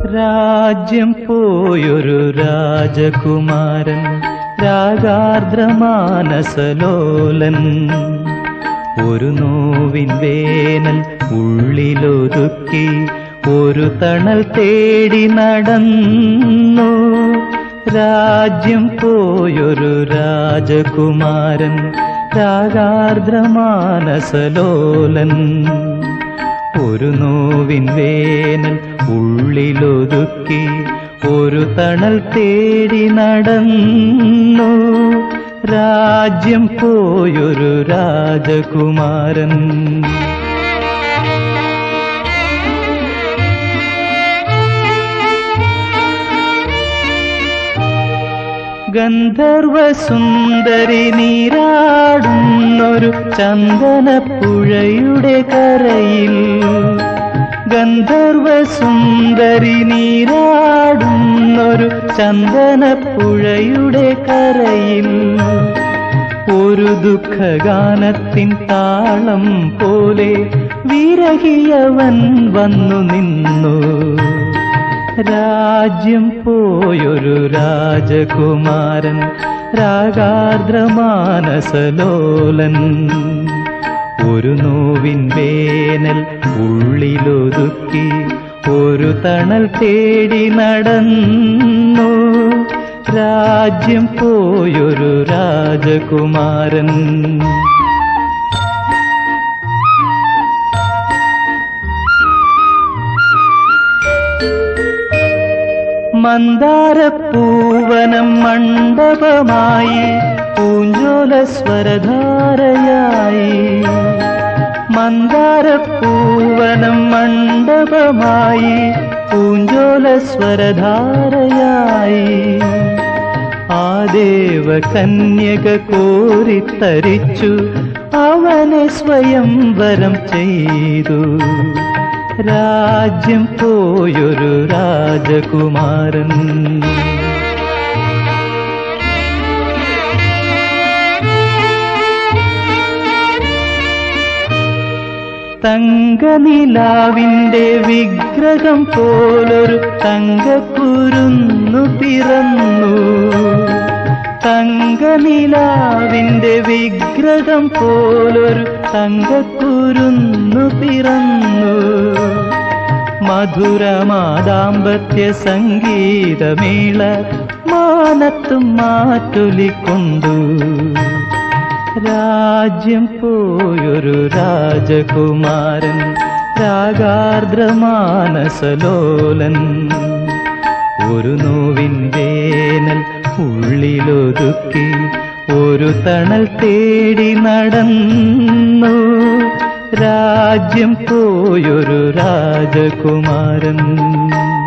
രാജ്യം പോയൊരു രാജകുമാരൻ രാഗാർദ്രമാനസലോലൻ ഒരു നോവിൻ വേനൽ ഉള്ളിലൊതുക്കി ഒരു തണൽ തേടി നടന്നു രാജ്യം പോയൊരു രാജകുമാരൻ രാഗാർദ്രമാനസലോലൻ ഒരു നോവിൻ വേനൽ ഉള്ളിലൊതുക്കി ഒരു തണൽ തേടി നടന്നു രാജ്യം പോയൊരു രാജകുമാരൻ ഗന്ധർവസുന്ദരി നീരാടുന്നൊരു ചന്ദനപ്പുഴയുടെ കരയിൽ ഗന്ധർവസുന്ദരി നീരാടുന്നൊരു ചന്ദനപ്പുഴയുടെ കരയിൽ ഒരു ദുഃഖഗാനത്തിൻ താളം പോലെ വിരഹിയവൻ വന്നു നിന്നു രാജ്യം പോയൊരു രാജകുമാരൻ രാഗാർദ്രമാനസലോലൻ ഒരു നോവിൻ വേനൽ ഉള്ളിലൊതുക്കി ഒരു തണൽ തേടി നടന്നു രാജ്യം പോയൊരു രാജകുമാരൻ മന്ദാരപ്പൂവനം മണ്ഡപമായി പൂഞ്ചോല സ്വരധാരയായി മന്ദാരപ്പൂവനം മണ്ഡപമായി പൂഞ്ചോല സ്വരധാരയായി ആ ദേവ കന്യക കോരിത്തരിച്ചു അവനെ സ്വയം വരം ചെയ്തു രാജ്യം പോയൊരു രാജകുമാരൻ തങ്കനിലാവിന്റെ വിഗ്രഹം പോലൊരു തങ്കക്കുരുന്നു പിറന്നു തങ്കനിലാവിന്റെ വിഗ്രഹം പോലൊരു തങ്കക്കുരുന്നു പിറന്നു മധുരമാദാമ്പത്യ സംഗീതമേള മാനത്തും മാറ്റൊലിക്കൊണ്ടു രാജ്യം പോയൊരു രാജകുമാരൻ രാഗാർദ്രമാനസലോലൻ ഒരു നോവിൻ വേനൽ ഉള്ളിലൊതുക്കി ഒരു തണൽ തേടി നടന്നു രാജ്യം പോയൊരു രാജകുമാരൻ